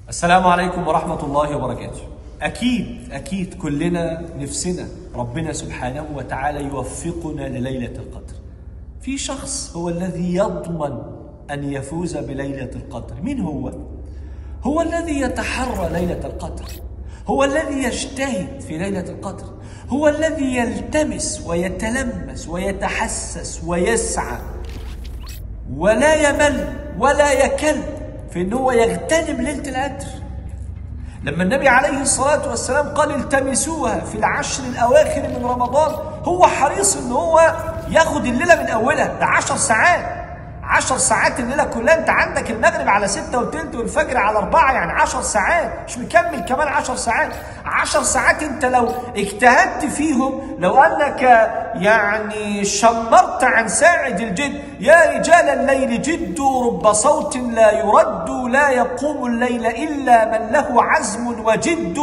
السلام عليكم ورحمة الله وبركاته. أكيد أكيد كلنا نفسنا ربنا سبحانه وتعالى يوفقنا لليلة القدر. في شخص هو الذي يضمن أن يفوز بليلة القدر، من هو؟ هو الذي يتحرى ليلة القدر. هو الذي يجتهد في ليلة القدر. هو الذي يلتمس ويتلمس ويتحسس ويسعى ولا يمل ولا يكل في ان هو يغتنم ليله القدر لما النبي عليه الصلاه والسلام قال التمسوها في العشر الاواخر من رمضان هو حريص ان هو ياخد الليله من اولها ده عشر ساعات عشر ساعات الليله كلها انت عندك المغرب على ستة وتلت والفجر على أربعة يعني عشر ساعات مش مكمل كمان عشر ساعات عشر ساعات انت لو اجتهدت فيهم لو انك يعني شمرت عن ساعد الجد يا رجال الليل جدوا رب صوت لا يرد لا يقوم الليل إلا من له عزم وجد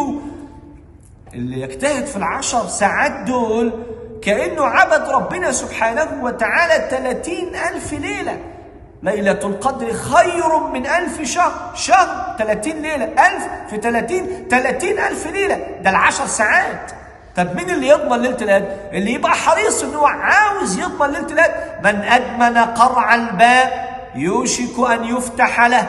اللي يجتهد في العشر ساعات دول كأنه عبد ربنا سبحانه وتعالى 30 ألف ليلة ليلة القدر خير من ألف شهر شهر 30 ليلة ألف في 30 30 ألف ليلة ده العشر ساعات طب مين اللي يضمن ليلة القدر؟ اللي يبقى حريص إن هو عاوز يضمن ليلة القدر من أدمن قرع الباب يوشك أن يفتح له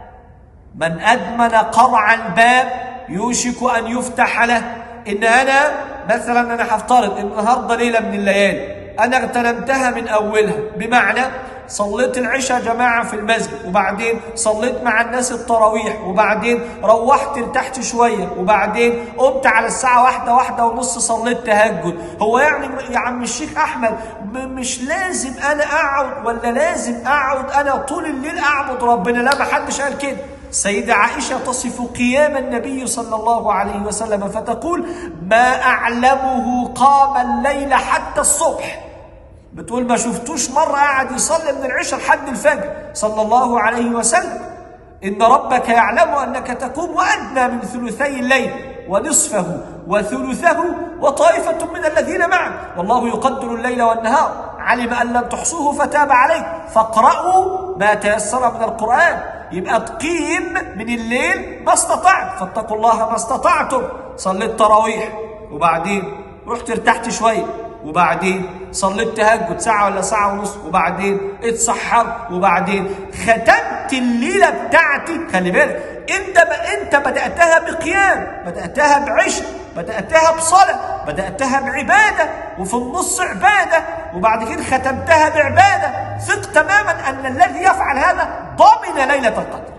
من أدمن قرع الباب يوشك أن يفتح له إن أنا مثلا أنا هفترض إن النهاردة ليلة من الليالي أنا اغتنمتها من أولها بمعنى صليت العشاء جماعة في المسجد وبعدين صليت مع الناس التراويح وبعدين روحت ارتحت شوية وبعدين قمت على الساعة واحدة واحدة ونص صليت تهجد هو يعني يا عم الشيخ أحمد مش لازم أنا أقعد ولا لازم أقعد أنا طول الليل أعبد ربنا لا ما حدش قال كده سيدة عائشة تصف قيام النبي صلى الله عليه وسلم فتقول ما أعلمه قام الليل حتى الصبح بتقول ما شفتوش مرة قاعد يصلي من العشاء لحد الفجر صلى الله عليه وسلم إن ربك يعلم أنك تقوم وأدنى من ثلثي الليل ونصفه وثلثه وطائفة من الذين معك والله يقدر الليل والنهار علم أن لم تحصوه فتاب عليك فاقرأوا ما تيسر من القرآن يبقى تقيم من الليل ما استطعت فاتقوا الله ما استطعتم صليت تراويح وبعدين رحت ارتحت شويه وبعدين صليت تهجد ساعة ولا ساعة ونص وبعدين اتسحر وبعدين ختمت الليلة بتاعتي خلي بالك انت ب... انت بدأتها بقيام بدأتها بعشق بدأتها بصلاة بدأتها بعبادة وفي النص عبادة وبعد كده ختمتها بعبادة ثق تماما أن الذي يفعل هذا ضامن ليلة القدر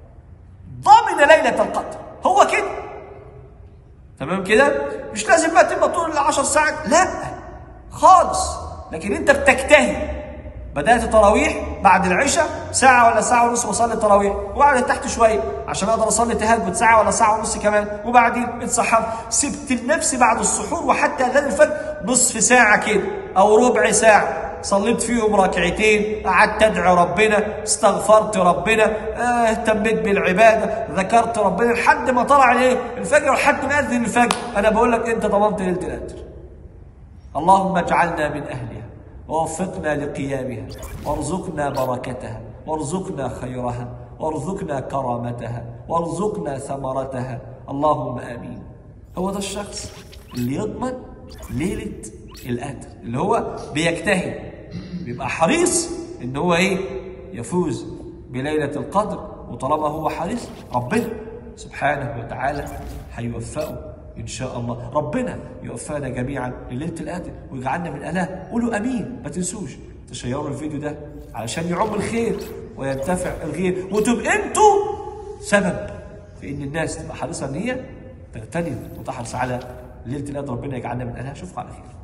ضامن ليلة القدر هو كده تمام كده مش لازم بقى تبقى طول العشر ساعات لا خالص لكن انت بتجتهد بدات تراويح بعد العشاء ساعه ولا ساعه ونص واصلي تراويح وبعدين تحت شويه عشان اقدر اصلي تهجد ساعه ولا ساعه ونص كمان وبعدين اتسحرت سبت لنفسي بعد السحور وحتى اذان الفجر نصف ساعه كده او ربع ساعه صليت فيهم ركعتين قعدت ادعي ربنا استغفرت ربنا اهتميت بالعباده ذكرت ربنا لحد ما طلع الايه الفجر لحد ما اذن الفجر انا بقول لك انت ضمنت ليله القدر اللهم اجعلنا من اهلها ووفقنا لقيامها وارزقنا بركتها وارزقنا خيرها وارزقنا كرامتها وارزقنا ثمرتها اللهم امين هو ده الشخص اللي يضمن ليله القدر اللي هو بيجتهد بيبقى حريص ان هو ايه يفوز بليله القدر وطالما هو حريص ربنا سبحانه وتعالى هيوفقه ان شاء الله ربنا يوفقنا جميعا لليله القدر ويجعلنا من اهلها قولوا امين ما تنسوش تشيروا الفيديو ده علشان يعم الخير وينتفع الغير وتبقى انتوا سبب في ان الناس تبقى حريصه ان هي تغتنم وتحرص على ليله القدر ربنا يجعلنا من اهلها اشوفكم على خير